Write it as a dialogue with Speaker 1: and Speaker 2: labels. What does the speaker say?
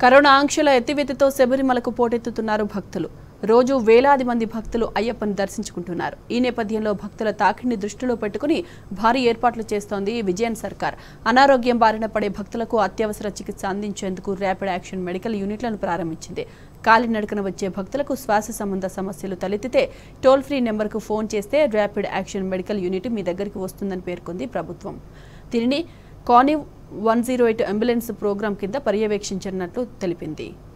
Speaker 1: corona ఆంక్షల ఎత్తివేతతో శబరిమలకు పోటెత్తుతున్నారు భక్తులు రోజు వేలాది మంది భక్తులు అయ్యప్పను దర్శించుకుంటున్నారు ఈ నేపథ్యంలో భక్తుల తాకిడిని దృష్టిలో పెట్టుకుని భారీ ఏర్పాట్లు చేస్తోంది విజయన్ సర్కార్ అనారోగ్యం బారిన పడే భక్తులకు అత్యవసర చికిత్స అందించేందుకు ర్యాపిడ్ యాక్షన్ మెడికల్ యూనిట్లను ప్రారంభించింది కాలినడకన వచ్చే భక్తులకు శ్వాస సంబంధ సమస్యలు తలెత్తితే టోల్ ఫ్రీ నెంబర్కు ఫోన్ చేస్తే ర్యాపిడ్ యాక్షన్ మెడికల్ యూనిట్ మీ దగ్గరికి వస్తుందని పేర్కొంది ప్రభుత్వం దీనిని కానివ్ one zero eight ambulance programme కింద పర్యవేక్షించినట్లు తెలిపింది